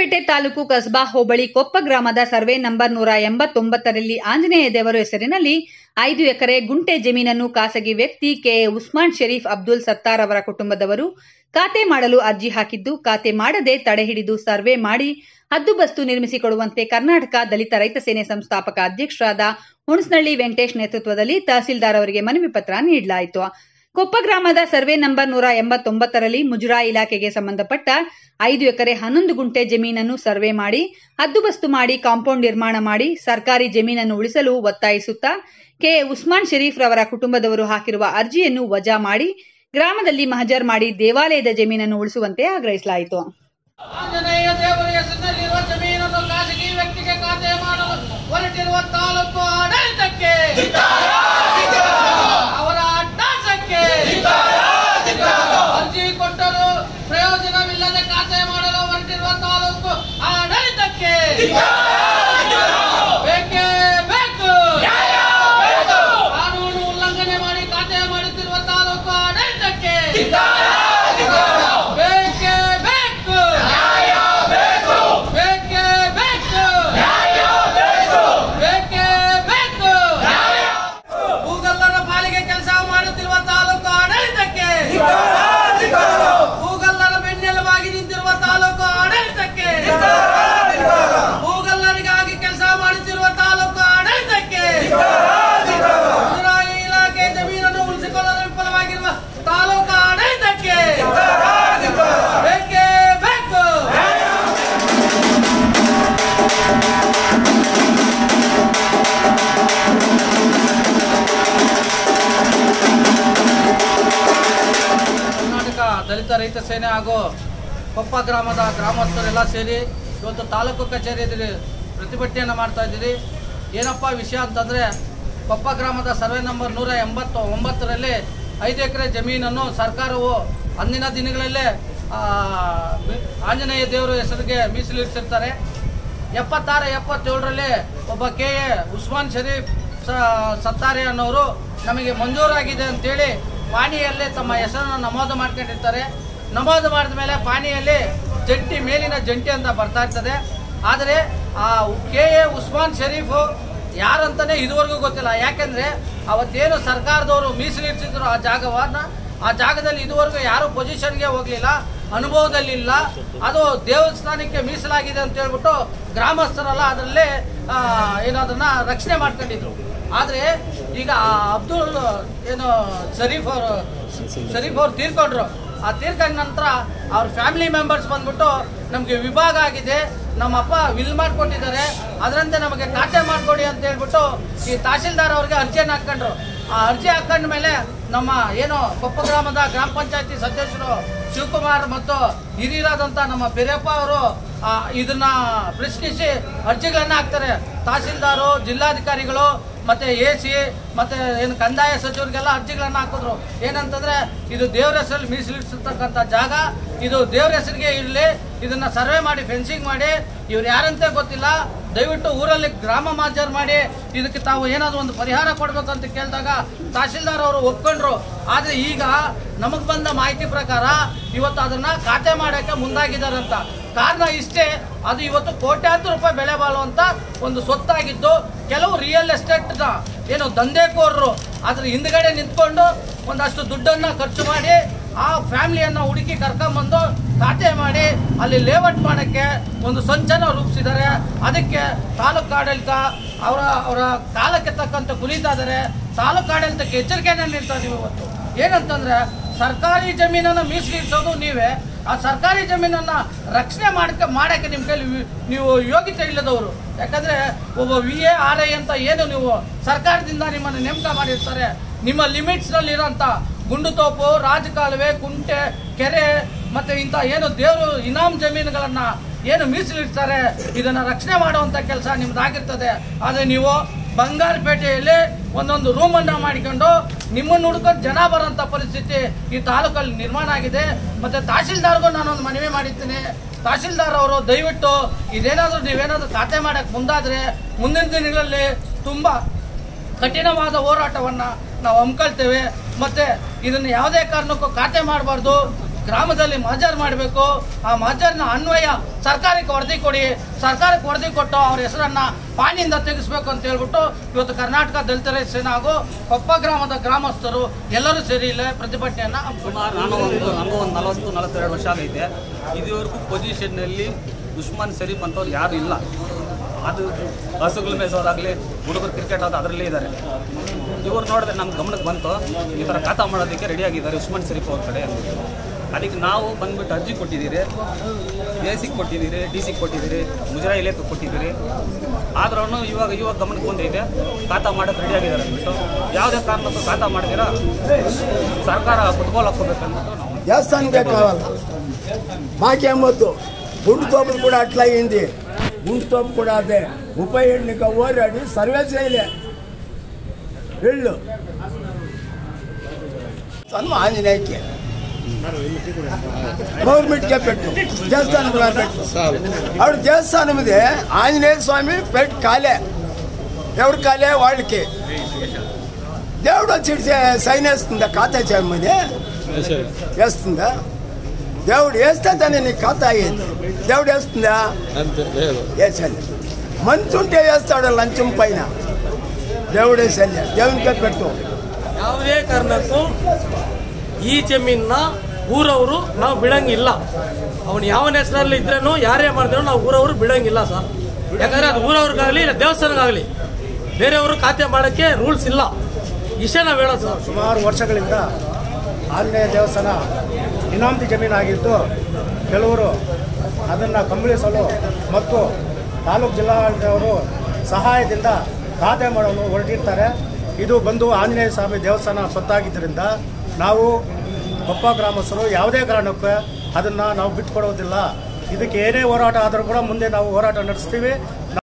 ಬಂಗಾರಪೇಟೆ ತಾಲೂಕು ಕಸ್ಬಾ ಹೋಬಳಿ ಕೊಪ್ಪ ಗ್ರಾಮದ survey number ನೂರ ಎಂಬತ್ತೊಂಬತ್ತರಲ್ಲಿ ಆಂಜನೇಯ ದೇವರು ಹೆಸರಿನಲ್ಲಿ ಐದು ಎಕರೆ ಗುಂಟೆ ಜಮೀನನ್ನು ಖಾಸಗಿ ವ್ಯಕ್ತಿ ಕೆ ಉಸ್ಮಾನ್ ಶರೀಫ್ ಅಬ್ದುಲ್ ಸತ್ತಾರ್ ಅವರ ಕುಟುಂಬದವರು ಖಾತೆ ಮಾಡಲು ಅರ್ಜಿ ಹಾಕಿದ್ದು ಖಾತೆ ಮಾಡದೆ ತಡೆ ಹಿಡಿದು ಸರ್ವೆ ಮಾಡಿ ಹದ್ದುಬಸ್ತು ನಿರ್ಮಿಸಿಕೊಡುವಂತೆ ಕರ್ನಾಟಕ ದಲಿತ ರೈತ ಸೇನೆ ಸಂಸ್ಥಾಪಕ ಅಧ್ಯಕ್ಷರಾದ ಹುಣಸ್ನಳ್ಳಿ ವೆಂಕಟೇಶ್ ನೇತೃತ್ವದಲ್ಲಿ ತಹಸೀಲ್ದಾರ್ ಅವರಿಗೆ ಮನವಿ ಪತ್ರ ನೀಡಲಾಯಿತು ಕೊಪ್ಪ ಗ್ರಾಮದ ಸರ್ವೆ ನಂಬರ್ ನೂರ ಎಂಬತ್ತೊಂಬತ್ತರಲ್ಲಿ ಮುಜರಾಯಿ ಇಲಾಖೆಗೆ ಸಂಬಂಧಪಟ್ಟ ಐದು ಎಕರೆ ಹನ್ನೊಂದು ಗುಂಟೆ ಜಮೀನನ್ನು ಸರ್ವೆ ಮಾಡಿ ಹದ್ದುಬಸ್ತು ಮಾಡಿ ಕಾಂಪೌಂಡ್ ನಿರ್ಮಾಣ ಮಾಡಿ ಸರ್ಕಾರಿ ಜಮೀನನ್ನು ಉಳಿಸಲು ಒತ್ತಾಯಿಸುತ್ತಾ ಕೆ ಉಸ್ಮಾನ್ ಶರೀಫ್ ರವರ ಕುಟುಂಬದವರು ಹಾಕಿರುವ ಅರ್ಜಿಯನ್ನು ವಜಾ ಮಾಡಿ ಗ್ರಾಮದಲ್ಲಿ ಮಹಜರ್ ಮಾಡಿ ದೇವಾಲಯದ ಜಮೀನನ್ನು ಉಳಿಸುವಂತೆ ಆಗ್ರಹಿಸಲಾಯಿತು ಆಂಜನೇಯ ದೇವರ ಹೆಸರಿನಲ್ಲಿರುವ ಜಮೀನನ್ನು ಖಾಸಗಿ ವ್ಯಕ್ತಿಗೆ ಖಾತೆ ಮಾಡಲು ಹೊರಟಿರುವ ತಾಲೂಕು ಆಡಳಿತಕ್ಕೆ ಅವರ ಅಡ್ಡಾಸಕ್ಕೆ ಅರ್ಜಿ ಕೊಟ್ಟರು ಪ್ರಯೋಜನವಿಲ್ಲದೆ ಖಾತೆ ಮಾಡಲು ಹೊರಟಿರುವ ತಾಲೂಕು ಆಡಳಿತಕ್ಕೆ ಬೇಕೇ ಬೇಕು ಕಾನೂನು ಉಲ್ಲಂಘನೆ ಮಾಡಿ ಖಾತೆ ಮಾಡುತ್ತಿರುವ ತಾಲೂಕು ಆಡಳಿತಕ್ಕೆ ಬೇಕೇ ಬೇಕು ಬೇಕೇ ಬೇಕು ಬೇಕೇ ಬೇಕು ಭೂಗಲ್ಲರ ಪಾಲಿಗೆ ಕೆಲಸ ಮಾಡುತ್ತಿರುವ ತಾಲೂಕು ಆಡಳಿತಕ್ಕೆ ಭೂಗಲ್ಲರ ಬೆನ್ನೆಲುಬಾಗಿ ನಿಂತಿರುವ ತಾಲೂಕು ಆಡಳಿತಕ್ಕೆ ಭೂಗಲ್ಲರಿಗಾಗಿ ಕೆಲಸ ಮಾಡುತ್ತಿರುವ ತಾಲೂಕು ಆಡಳಿತಕ್ಕೆ ಮುಜರಾಯಿ ಇಲಾಖೆ ಜಮೀನನ್ನು ಉಳಿಸಿಕೊಳ್ಳಲು ವಿಫಲವಾಗಿರುವ ತಾಲೂಕು ಆಡಳಿತಕ್ಕೆ ಬೇಕೇ ಬೇಕು ಕರ್ನಾಟಕ ದಲಿತ ರೈತ ಸೇನೆ ಹಾಗೂ ಕೊಪ್ಪ ಗ್ರಾಮದ ಗ್ರಾಮಸ್ಥರೆಲ್ಲ ಸೇರಿ ಇವತ್ತು ತಾಲೂಕು ಕಚೇರಿ ಎದುರು ಪ್ರತಿಭಟನೆಯನ್ನು ಮಾಡ್ತಾ ಇದ್ದೀರಿ ಏನಪ್ಪ ವಿಷಯ ಅಂತಂದರೆ ಕೊಪ್ಪ ಗ್ರಾಮದ ಸರ್ವೆ ನಂಬರ್ ನೂರ ಎಂಬತ್ತು ಒಂಬತ್ತರಲ್ಲಿ ಐದು ಎಕರೆ ಜಮೀನನ್ನು ಸರ್ಕಾರವು ಅಂದಿನ ದಿನಗಳಲ್ಲೇ ಆ, ಮಿ- ಆಂಜನೇಯ ದೇವರ ಹೆಸರಿಗೆ ಮೀಸಲಿರಿಸಿರ್ತಾರೆ ಎಪ್ಪತ್ತಾರು ಎಪ್ಪತ್ತೇಳರಲ್ಲಿ ಒಬ್ಬ ಕೆ ಎ ಉಸ್ಮಾನ್ ಶರೀಫ್ ಸ- ಸತ್ತಾರೆ ಅನ್ನೋರು ನಮಗೆ ಮಂಜೂರಾಗಿದೆ ಅಂತೇಳಿ ಪಾಣಿಯಲ್ಲಿ ತಮ್ಮ ಹೆಸರನ್ನು ನಮೂದು ಮಾಡ್ಕೊಂಡಿರ್ತಾರೆ ನಮೂದು ಮಾಡಿದ ಮೇಲೆ ಪಾಣಿಯಲ್ಲಿ ಜಂಟಿ ಮೇಲಿನ ಜಂಟಿ ಅಂತ ಬರ್ತಾ ಇರ್ತದೆ ಆದರೆ ಆ ಕೆ ಎ ಉಸ್ಮಾನ್ ಶರೀಫು ಯಾರಂತಾನೆ ಇದುವರೆಗೂ ಗೊತ್ತಿಲ್ಲ ಯಾಕೆಂದ್ರೆ ಅವತ್ತೇನು ಸರ್ಕಾರದವರು ಮೀಸಲಿರಿಸಿದ್ರು ಆ ಜಾಗವನ್ನ ಆ ಜಾಗದಲ್ಲಿ ಇದುವರೆಗೂ ಯಾರು ಪೊಸಿಷನ್ಗೆ ಹೋಗ್ಲಿಲ್ಲ ಅನುಭವದಲ್ಲಿಲ್ಲ ಅದು ದೇವಸ್ಥಾನಕ್ಕೆ ಮೀಸಲಾಗಿದೆ ಅಂತ ಹೇಳ್ಬಿಟ್ಟು ಗ್ರಾಮಸ್ಥರೆಲ್ಲ ಅದರಲ್ಲೇ ಆ, ಏನು ಅದನ್ನ ರಕ್ಷಣೆ ಮಾಡ್ಕೊಂಡಿದ್ರು ಆದ್ರೆ ಈಗ ಆ ಅಬ್ದುಲ್ ಏನು ಶರೀಫ್ ಅವರು ಶರೀಫ್ ಅವ್ರು ತೀರ್ಕೊಂಡ್ರು ಆ ತೀರ್ಕೊಂಡ ನಂತರ ಅವ್ರ ಫ್ಯಾಮಿಲಿ ಮೆಂಬರ್ಸ್ ಬಂದ್ಬಿಟ್ಟು ನಮಗೆ ವಿಭಾಗ ಆಗಿದೆ ನಮ್ಮ ಅಪ್ಪ ವಿಲ್ ಮಾಡ್ಕೊಟ್ಟಿದ್ದಾರೆ ಅದರಂತೆ ನಮಗೆ ಖಾತೆ ಮಾಡ್ಕೊಡಿ ಅಂತ ಹೇಳ್ಬಿಟ್ಟು ಈ ತಹಸೀಲ್ದಾರ್ ಅವ್ರಿಗೆ ಅರ್ಜಿಯನ್ನು ಹಾಕೊಂಡ್ರು ಆ ಅರ್ಜಿ ಹಾಕೊಂಡ ಮೇಲೆ ನಮ್ಮ ಏನು ಕೊಪ್ಪ ಗ್ರಾಮದ ಗ್ರಾಮ ಪಂಚಾಯತಿ ಸದಸ್ಯರು ಶಿವಕುಮಾರ್ ಮತ್ತು ಹಿರಿಯರಾದಂಥ ನಮ್ಮ ಬಿರಪ್ಪ ಅವರು ಆ, ಇದನ್ನ ಪ್ರಶ್ನಿಸಿ ಅರ್ಜಿಗಳನ್ನ ಹಾಕ್ತಾರೆ ತಹಸೀಲ್ದಾರು ಜಿಲ್ಲಾಧಿಕಾರಿಗಳು ಮತ್ತೆ ಎ ಸಿ ಮತ್ತೆ ಏನು ಕಂದಾಯ ಸಚಿವರಿಗೆಲ್ಲ ಅರ್ಜಿಗಳನ್ನ ಹಾಕಿದ್ರು ಏನಂತಂದ್ರೆ ಇದು ದೇವರ ಹೆಸರಲ್ಲಿ ಮೀಸಲಿಡಿಸಿರ್ತಕ್ಕಂಥ ಜಾಗ ಇದು ದೇವರ ಹೆಸರಿಗೆ ಇರಲಿ ಇದನ್ನ ಸರ್ವೆ ಮಾಡಿ ಫೆನ್ಸಿಂಗ್ ಮಾಡಿ ಇವ್ರು ಯಾರಂತೆ ಗೊತ್ತಿಲ್ಲ ದಯವಿಟ್ಟು ಊರಲ್ಲಿ ಗ್ರಾಮ ಮಾಜರ್ ಮಾಡಿ ಇದಕ್ಕೆ ತಾವು ಏನಾದ್ರು ಒಂದು ಪರಿಹಾರ ಕೊಡ್ಬೇಕಂತ ಕೇಳಿದಾಗ ತಹಸೀಲ್ದಾರ್ ಅವರು ಒಪ್ಕೊಂಡ್ರು ಆದ್ರೆ ಈಗ ನಮಗ್ ಬಂದ ಮಾಹಿತಿ ಪ್ರಕಾರ ಇವತ್ತು ಅದನ್ನ ಖಾತೆ ಮಾಡಕ್ಕೆ ಮುಂದಾಗಿದ್ದಾರಂತ ಕಾರಣ ಇಷ್ಟೇ ಅದು ಇವತ್ತು ಕೋಟ್ಯಾಂತರ ರೂಪಾಯಿ ಬೆಲೆ ಬಾಳುವಂತ ಒಂದು ಸೊತ್ತಾಗಿದ್ದು ಕೆಲವು ರಿಯಲ್ ಎಸ್ಟೇಟ್ ಏನು ದಂಧೆಕೋರರು ಅದ್ರ ಹಿಂದ್ಗಡೆ ನಿಂತ್ಕೊಂಡು ಒಂದಷ್ಟು ದುಡ್ಡನ್ನ ಖರ್ಚು ಮಾಡಿ ಆ ಫ್ಯಾಮಿಲಿಯನ್ನ ಹುಡುಕಿ ಕರ್ಕೊಂಬಂದು ಖಾತೆ ಮಾಡಿ ಅಲ್ಲಿ ಲೇಔಟ್ ಮಾಡಕ್ಕೆ ಒಂದು ಸಂಚನ ರೂಪಿಸಿದ್ದಾರೆ ಅದಕ್ಕೆ ತಾಲೂಕು ಆಡಳಿತ ಅವರ ಅವರ ಕಾಲಕ್ಕೆ ತಕ್ಕಂತೆ ಕುಣಿತಾ ಇದ್ದಾರೆ ತಾಲೂಕು ಆಡಳಿತಕ್ಕೆ ಎಚ್ಚರಿಕೆಯನ್ನು ನೀಡ್ತಾ ಇದೀವಿ ಇವತ್ತು ಏನಂತಂದ್ರೆ ಸರ್ಕಾರಿ ಜಮೀನನ್ನ ಮೀಸಲಿರಿಸೋದು ನೀವೇ ಆ ಸರ್ಕಾರಿ ಜಮೀನನ್ನ ರಕ್ಷಣೆ ಮಾಡಕ್ಕೆ ಮಾಡಕ್ಕೆ ನಿಮ್ಮ ಕೈಲಿ ವಿ- ನೀವು ಯೋಗ್ಯತೆ ಇಲ್ಲದವರು ಯಾಕಂದ್ರೆ ಒಬ್ಬ ವಿ ಎ ಆರ್ ಐ ಅಂತ ಏನು ನೀವು ಸರ್ಕಾರದಿಂದ ನಿಮ್ಮನ್ನು ನೇಮಕ ಮಾಡಿರ್ತಾರೆ ನಿಮ್ಮ ಲಿಮಿಟ್ಸ್ ನಲ್ಲಿ ಇರೋಂಥ ಗುಂಡುತೋಪು ರಾಜಕಾಲುವೆ ಕುಂಟೆ ಕೆರೆ ಮತ್ತೆ ಇಂಥ ಏನು ದೇವರು ಇನಾಮ್ ಜಮೀನುಗಳನ್ನ ಏನು ಮೀಸಲಿಡ್ತಾರೆ ಇದನ್ನ ರಕ್ಷಣೆ ಮಾಡುವಂತ ಕೆಲಸ ನಿಮ್ದಾಗಿರ್ತದೆ ಆದ್ರೆ ನೀವು ಬಂಗಾರಪೇಟೆಯಲ್ಲಿ ಒಂದೊಂದು ರೂಮ್ ಅನ್ನ ಮಾಡಿಕೊಂಡು ನಿಮ್ಮನ್ನು ಹುಡ್ಕೊಂಡು ಜನ ಬರೋಂಥ ಪರಿಸ್ಥಿತಿ ಈ ತಾಲೂಕಲ್ಲಿ ನಿರ್ಮಾಣ ಆಗಿದೆ ಮತ್ತೆ ತಹಸೀಲ್ದಾರ್ಗೂ ನಾನೊಂದು ಮನವಿ ಮಾಡಿದ್ದೀನಿ ತಹಸೀಲ್ದಾರ್ ಅವರು ದಯವಿಟ್ಟು ಇದೇನಾದ್ರೂ ನೀವೇನಾದ್ರೂ ಖಾತೆ ಮಾಡಕ್ ಮುಂದಾದ್ರೆ ಮುಂದಿನ ದಿನಗಳಲ್ಲಿ ತುಂಬಾ ಕಠಿಣವಾದ ಹೋರಾಟವನ್ನ ನಾವು ಹಮ್ಮಿಕೊಳ್ತೇವೆ ಮತ್ತೆ ಇದನ್ನು ಯಾವುದೇ ಕಾರಣಕ್ಕೂ ಖಾತೆ ಮಾಡಬಾರ್ದು ಗ್ರಾಮದಲ್ಲಿ ಮಹಜರ್ ಮಾಡಬೇಕು ಆ ಮಹಜರ್ನ ಅನ್ವಯ ಸರ್ಕಾರಕ್ಕೆ ವರದಿ ಕೊಡಿ ಸರ್ಕಾರಕ್ಕೆ ವರದಿ ಕೊಟ್ಟು ಅವ್ರ ಹೆಸರನ್ನ ಪಾಣಿಯಿಂದ ತೆಗೆಸ್ಬೇಕು ಅಂತ ಹೇಳ್ಬಿಟ್ಟು ಇವತ್ತು ಕರ್ನಾಟಕ ದಲಿತ ರೈತ ಸೇನಾ ಹಾಗೂ ಕೊಪ್ಪ ಗ್ರಾಮದ ಗ್ರಾಮಸ್ಥರು ಎಲ್ಲರೂ ಸೇರಿ ಇಲ್ಲೇ ಪ್ರತಿಭಟನೆಯನ್ನ ಸುಮಾರು ನಾನು ಒಂದು ನನಗೂ ಒಂದು ನಲವತ್ತು ನಲವತ್ತೆರಡು ವರ್ಷ ಆಗೈತೆ ಇದುವರೆಗೂ ಪೊಸಿಷನ್ನಲ್ಲಿ ದುಷ್ಮನ್ ಶರೀಫ್ ಅಂತವ್ರು ಯಾರು ಇಲ್ಲ ಅದು ಹಸುಗಳ ಮೇಸೋದಾಗಲಿ ಹುಡುಗರು ಕ್ರಿಕೆಟ್ ಆದ ಅದರಲ್ಲೇ ಇದ್ದಾರೆ ಇವ್ರು ನೋಡಿದ್ರೆ ನಮ್ಮ ಗಮನಕ್ಕೆ ಬಂತು ಈ ಥರ ಖಾತಾ ಮಾಡೋದಕ್ಕೆ ರೆಡಿಯಾಗಿದ್ದಾರೆ ಉಸ್ಮಾನ್ ಶರೀಫ್ ಅವ್ರ ಕಡೆ ಅಂದ್ಬಿಟ್ಟು ಅದಕ್ಕೆ ನಾವು ಬಂದ್ಬಿಟ್ಟು ಅರ್ಜಿ ಕೊಟ್ಟಿದ್ದೀರಿ ಎ ಸಿಗೆ ಕೊಟ್ಟಿದ್ದೀರಿ ಡಿ ಸಿಗೆ ಕೊಟ್ಟಿದ್ದೀರಿ ಮುಜರಾಯಿ ಇಲಾಖೆ ಕೊಟ್ಟಿದ್ದೀರಿ ಆದ್ರೂ ಇವಾಗ ಇವಾಗ ಗಮನಕ್ಕೆ ಬಂದೈತೆ ಖಾತಾ ಮಾಡೋಕ್ಕೆ ರೆಡಿಯಾಗಿದ್ದಾರೆ ಅಂದ್ಬಿಟ್ಟು ಯಾವುದೇ ಕಾರಣಕ್ಕೂ ಖಾತಾ ಮಾಡಿದಿರಾ ಸರ್ಕಾರ ಫುಟ್ಬಾಲ್ ಹಾಕ್ಕೋಬೇಕಂದ್ಬಿಟ್ಟು ನಾವು దేవస్థానం కావాలా మాకేమొద్దు గుండు తోపులు కూడా అట్లా అయింది గుండు తోపు కూడా అదే ముప్పై ఎన్నిక ఓరాడి సర్వే చేయలే వెళ్ళు తను ఆంజనేయకి గవర్నమెంట్కే పెట్టు దేవస్థానం కూడా పెట్టు ఆవిడ దేవస్థానం ఇది ఆంజనేయ స్వామి పెట్టి కాలే ఎవరు కాలే వాళ్ళకి దేవుడు వచ్చి సైన్ వేస్తుందా ఖాతా చేయమని వేస్తుందా దేవుడు వేస్తే దాన్ని నీ ఖాతా అయ్యేది దేవుడు వేస్తుందా వేసాలి మంచి ఉంటే వేస్తాడు లంచం పైన దేవుడు వేసాలి దేవునికే పెట్టు ಯಾವುದೇ ಕಾರಣಕ್ಕೂ ಈ ಜಮೀನ ಊರವರು ನಾವು ಬಿಡಂಗಿಲ್ಲ ಅವನು ಯಾವನ ಹೆಸರಲ್ಲಿ ಇದ್ರೇನು ಯಾರೇ ಮಾಡಿದ್ರು ನಾವು ಊರವರು ಬಿಡಂಗಿಲ್ಲ ಸರ್ ಯಾಕಂದ್ರೆ ಅದು ಊರವ್ರಿಗಾಗಲಿ ಇಲ್ಲ ದೇವಸ್ಥಾನಕ್ಕಾಗಲಿ ಬೇರೆಯವರು ಖಾತೆ ಮಾಡೋಕ್ಕೆ ರೂಲ್ಸ್ ಇಲ್ಲ ಇಷ್ಟೇ ನಾವು ಹೇಳೋದು ಸರ್ ಸುಮಾರು ವರ್ಷಗಳಿಂದ ಆಂಜನೇಯ ದೇವಸ್ಥಾನ ಇನಾಮತಿ ಜಮೀನಾಗಿದ್ದು ಕೆಲವರು ಅದನ್ನು ಕಂಬಳಿಸಲು ಮತ್ತು ತಾಲೂಕು ಜಿಲ್ಲಾಡಳಿತವರು ಸಹಾಯದಿಂದ ಖಾತೆ ಮಾಡಲು ಹೊರಟಿರ್ತಾರೆ ಇದು ಬಂದು ಆಂಜನೇಯ ಸ್ವಾಮಿ ದೇವಸ್ಥಾನ ಸ್ವತ್ತಾಗಿದ್ದರಿಂದ ನಾವು ಕೊಪ್ಪ ಗ್ರಾಮಸ್ಥರು ಯಾವುದೇ ಕಾರಣಕ್ಕೂ ಅದನ್ನು ನಾವು ಬಿಟ್ಕೊಡೋದಿಲ್ಲ ಇದಕ್ಕೆ ಏನೇ ಹೋರಾಟ ಆದರೂ ಕೂಡ ಮುಂದೆ ನಾವು ಹೋರಾಟ ನಡೆಸ್ತೀವಿ